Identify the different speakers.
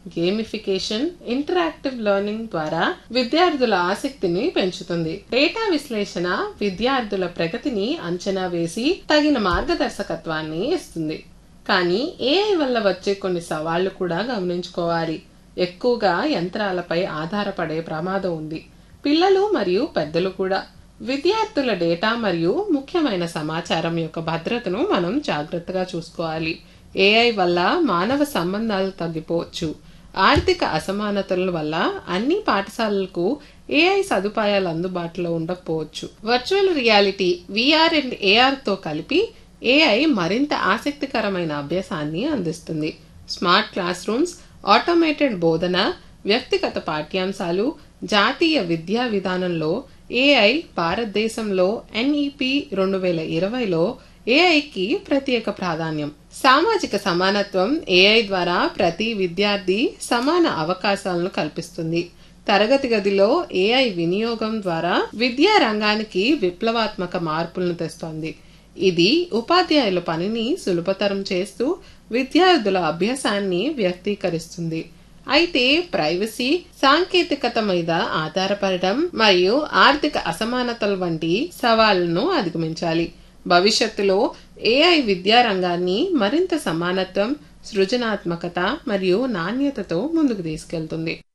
Speaker 1: gamification interactive learning ద్వారా విద్యార్థుల ఆసక్తిని పెంచుతుంది డేటా విశ్లేషణ విద్యార్థుల ప్రగతిని అంచనా వేసి తగిన మార్గదర్శకత్వాన్ని ఇస్తుంది కానీ ఏఐ వల్ల వచ్చే కొన్ని సవాళ్లు కూడా గమనించుకోవాలి ఎక్కువగా యంత్రాలపై ఆధారపడే ప్రమాదం ఉంది పిల్లలు మరియు పెద్దలు కూడా విద్యార్థుల డేటా మరియు ముఖ్యమైన సమాచారం యొక్క భద్రతను మనం జాగ్రత్తగా చూసుకోవాలి ఏఐ వల్ల మానవ సంబంధాలు తగ్గిపోవచ్చు ఆర్థిక అసమానతల వల్ల అన్ని పాఠశాలలకు ఏఐ సదుపాయాలు అందుబాటులో ఉండకపోవచ్చు virtual reality VR and AR తో కలిపి ఏఐ మరింత ఆసక్తికరమైన అభ్యాసాన్ని అందిస్తుంది స్మార్ట్ క్లాస్ రూమ్స్ ఆటోమేటెడ్ బోధన వ్యక్తిగత పాఠ్యాంశాలు జాతీయ విద్యా విధానంలో ఏఐ భారతదేశంలో ఎన్ఈపి రెండు వేల ఇరవైలో ఏఐకి ప్రత్యేక ప్రాధాన్యం సామాజిక సమానత్వం ఏఐ ద్వారా ప్రతి విద్యార్థి సమాన అవకాశాలను కల్పిస్తుంది తరగతి గదిలో ఏఐ వినియోగం ద్వారా విద్యా రంగానికి విప్లవాత్మక మార్పులను తెస్తోంది ఇది ఉపాధ్యాయుల పనిని సులభతరం చేస్తూ విద్యార్థుల అభ్యాసాన్ని వ్యక్తీకరిస్తుంది అయితే ప్రైవసీ సాంకేతికత మీద ఆధారపడడం మరియు ఆర్థిక అసమానతల వంటి సవాళ్లను అధిగమించాలి భవిష్యత్తులో ఏఐ విద్యా రంగాన్ని మరింత సమానత్వం సృజనాత్మకత మరియు నాణ్యతతో ముందుకు తీసుకెళ్తుంది